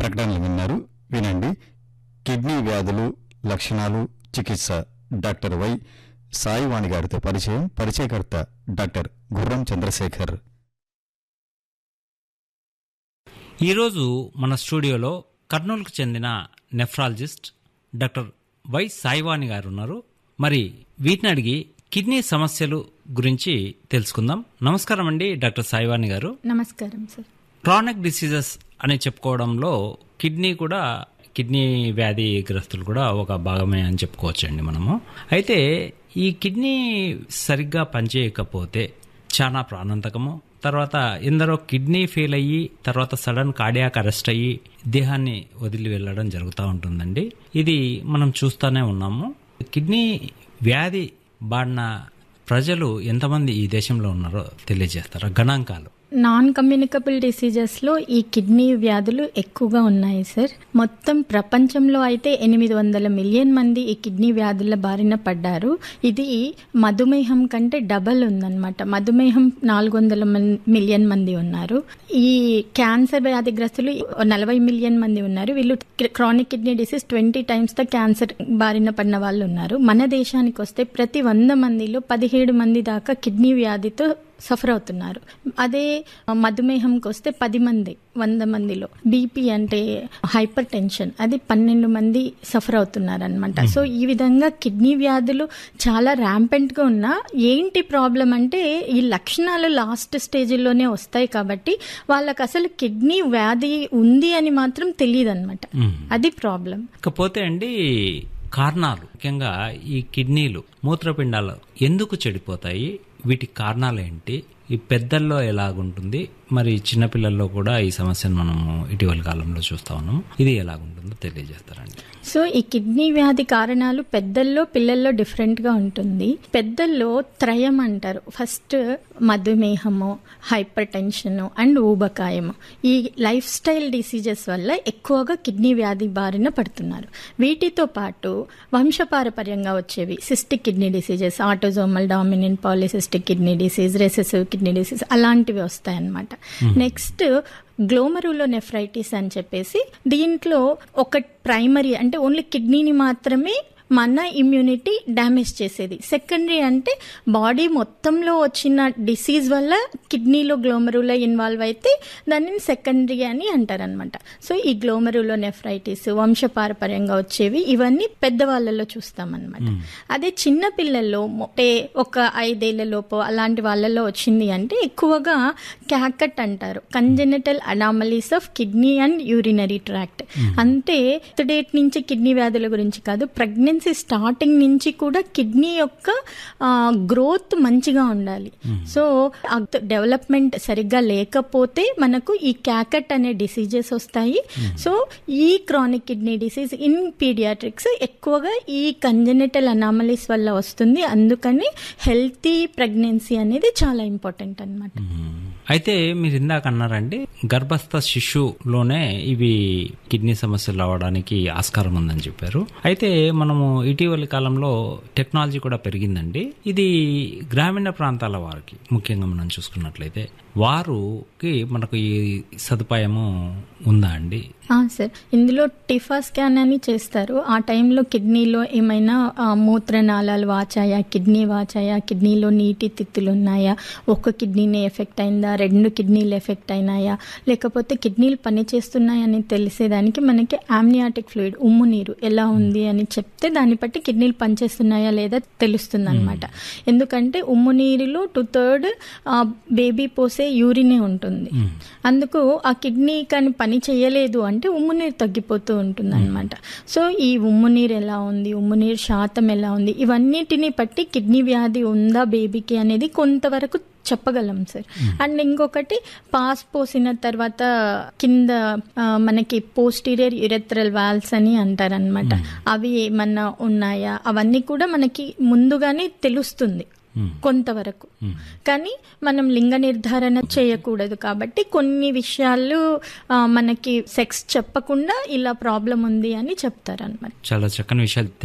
ప్రకటనలు విన్నారు వినండి కిడ్నీ వ్యాధులు లక్షణాలు చికిత్స డాక్టర్ వై సాయివాణి గారితో పరిచయం పరిచయకర్త డాక్టర్ గుర్రం చంద్రశేఖర్ ఈరోజు మన స్టూడియోలో కర్నూలుకు చెందిన నెఫ్రాలజిస్ట్ డాక్టర్ వై సాయివాణి గారు ఉన్నారు మరి వీటిని అడిగి కిడ్నీ సమస్యలు గురించి తెలుసుకుందాం నమస్కారం అండి డాక్టర్ సాయివాణి గారు నమస్కారం సార్ క్రానిక్ డిసీజెస్ అని చెప్పుకోవడంలో కిడ్నీ కూడా కిడ్నీ వ్యాధి గ్రస్తులు కూడా ఒక భాగమే అని చెప్పుకోవచ్చండి మనము అయితే ఈ కిడ్నీ సరిగ్గా పనిచేయకపోతే చాలా ప్రాణాంతకము తర్వాత ఎందరో కిడ్నీ ఫెయిల్ అయ్యి తర్వాత సడన్ కార్డియాక్ అరెస్ట్ అయ్యి దేహాన్ని వదిలి వెళ్ళడం జరుగుతూ ఉంటుందండి ఇది మనం చూస్తూనే ఉన్నాము కిడ్నీ వ్యాధి బాడిన ప్రజలు ఎంతమంది ఈ దేశంలో ఉన్నారో తెలియజేస్తారా గణాంకాలు నాన్ కమ్యూనికబుల్ డిసీజెస్లో ఈ కిడ్నీ వ్యాధులు ఎక్కువగా ఉన్నాయి సార్ మొత్తం ప్రపంచంలో అయితే ఎనిమిది వందల మిలియన్ మంది ఈ కిడ్నీ వ్యాధుల బారిన పడ్డారు ఇది మధుమేహం కంటే డబల్ ఉందన్నమాట మధుమేహం నాలుగు వందల మిలియన్ మంది ఉన్నారు ఈ క్యాన్సర్ వ్యాధిగ్రస్తులు నలభై మిలియన్ మంది ఉన్నారు వీళ్ళు chronic kidney disease twenty times the cancer బారిన పడిన వాళ్ళు ఉన్నారు మన దేశానికి వస్తే ప్రతి వంద మందిలో పదిహేడు మంది దాకా కిడ్నీ వ్యాధితో సఫర్ అవుతున్నారు అదే మధుమేహంకి వస్తే పది మంది వంద మందిలో బీపీ అంటే హైపర్ టెన్షన్ అది పన్నెండు మంది సఫర్ అవుతున్నారు అనమాట సో ఈ విధంగా కిడ్నీ వ్యాధులు చాలా ర్యాంపెంట్గా ఉన్నా ఏంటి ప్రాబ్లం అంటే ఈ లక్షణాలు లాస్ట్ స్టేజ్లోనే వస్తాయి కాబట్టి వాళ్ళకి అసలు కిడ్నీ వ్యాధి ఉంది అని మాత్రం తెలియదు అనమాట అది ప్రాబ్లం ఇకపోతే అండి కారణాలు ముఖ్యంగా ఈ కిడ్నీలు మూత్రపిండాలు ఎందుకు చెడిపోతాయి వీటి కారణాలు ఏంటి ఈ పెద్దల్లో ఎలాగుంటుంది మరి చిన్నపిల్లల్లో కూడా ఈ సమస్యను మనము ఇటీవల కాలంలో చూస్తా ఉన్నాము ఇది ఎలాగుంటుందో తెలియజేస్తారండి సో ఈ కిడ్నీ వ్యాధి కారణాలు పెద్దల్లో పిల్లల్లో డిఫరెంట్గా ఉంటుంది పెద్దల్లో త్రయం అంటారు ఫస్ట్ మధుమేహము హైపర్ టెన్షన్ అండ్ ఊబకాయము ఈ లైఫ్ స్టైల్ డిసీజెస్ వల్ల ఎక్కువగా కిడ్నీ వ్యాధి బారిన పడుతున్నారు వీటితో పాటు వంశపారపర్యంగా వచ్చేవి cystic kidney diseases autosomal dominant polycystic kidney disease recessive kidney disease అలాంటివి వస్తాయన్నమాట నెక్స్ట్ గ్లోమరులో నెఫ్రైటిస్ అని చెప్పేసి దీంట్లో ఒక ప్రైమరీ అంటే ఓన్లీ కిడ్నీని మాత్రమే మన ఇమ్యూనిటీ డ్యామేజ్ చేసేది సెకండరీ అంటే బాడీ మొత్తంలో వచ్చిన డిసీజ్ వల్ల కిడ్నీలో గ్లోమరులో ఇన్వాల్వ్ అయితే దానిని సెకండరీ అని అంటారనమాట సో ఈ గ్లోమరులో నెఫ్రైటిస్ వంశపారపర్యంగా వచ్చేవి ఇవన్నీ పెద్దవాళ్ళలో చూస్తామన్నమాట అదే చిన్న పిల్లల్లో అంటే ఒక ఐదేళ్ల లోపు అలాంటి వాళ్ళలో వచ్చింది అంటే ఎక్కువగా క్యాకట్ అంటారు congenital anomalies of kidney and urinary tract అంటే డేట్ నుంచి కిడ్నీ వ్యాధుల గురించి కాదు ప్రెగ్నెన్సీ స్టార్టింగ్ నుంచి కూడా కిడ్నీ యొక్క గ్రోత్ మంచిగా ఉండాలి సో డెవలప్మెంట్ సరిగ్గా లేకపోతే మనకు ఈ క్యాకట్ అనే డిసీజెస్ వస్తాయి సో ఈ chronic kidney disease in pediatrics ఎక్కువగా ఈ కంజెనిటల్ అనామలీస్ వల్ల వస్తుంది అందుకని హెల్తీ ప్రెగ్నెన్సీ అనేది చాలా ఇంపార్టెంట్ అనమాట అయితే మీరు ఇందాక అన్నారండి గర్భస్థ శిశువులోనే ఇవి కిడ్నీ సమస్యలు రావడానికి ఆస్కారం ఉందని చెప్పారు అయితే మనము ఇటీవలి కాలంలో టెక్నాలజీ కూడా పెరిగిందండి ఇది గ్రామీణ ప్రాంతాల వారికి ముఖ్యంగా మనం చూసుకున్నట్లయితే వారికి మనకు ఈ సదుపాయము ఉందా అండి సార్ ఇందులో టిఫా స్కాన్ అని చేస్తారు ఆ టైంలో కిడ్నీలో ఏమైనా మూత్రనాళాలు వాచాయా కిడ్నీ వాచాయా కిడ్నీలో నీటి తిత్తులు ఉన్నాయా ఒక్క కిడ్నీనే ఎఫెక్ట్ అయిందా రెండు కిడ్నీలు ఎఫెక్ట్ అయినాయా లేకపోతే కిడ్నీలు పనిచేస్తున్నాయని తెలిసేదానికి మనకి ఆమ్నియాటిక్ ఫ్లూయిడ్ ఉమ్ము నీరు ఎలా ఉంది అని చెప్తే దాన్ని బట్టి కిడ్నీలు పనిచేస్తున్నాయా లేదా తెలుస్తుంది అనమాట ఎందుకంటే ఉమ్ము నీరులో టూ థర్డ్ బేబీ పోసే యూరినే ఉంటుంది అందుకు ఆ కిడ్నీ కానీ పని చేయలేదు అంటే ఉమ్ము నీరు తగ్గిపోతూ ఉంటుంది అనమాట సో ఈ ఉమ్ము నీరు ఎలా ఉంది ఉమ్ము నీరు శాతం ఎలా ఉంది ఇవన్నిటిని బట్టి కిడ్నీ వ్యాధి ఉందా బేబీకి అనేది కొంతవరకు చెప్పగలం సార్ అండ్ ఇంకొకటి పాస్ పోసిన తర్వాత కింద మనకి పోస్టీరియర్ యురెత్రల్ వాల్స్ అని అంటారనమాట అవి ఏమన్నా ఉన్నాయా అవన్నీ కూడా మనకి ముందుగానే తెలుస్తుంది కొంతవరకు కానీ మనం లింగ నిర్ధారణ చేయకూడదు కాబట్టి కొన్ని విషయాలు మనకి సెక్స్ చెప్పకుండా ఇలా ప్రాబ్లం ఉంది అని చెప్తారనమాట చాలా చక్కని విషయాలు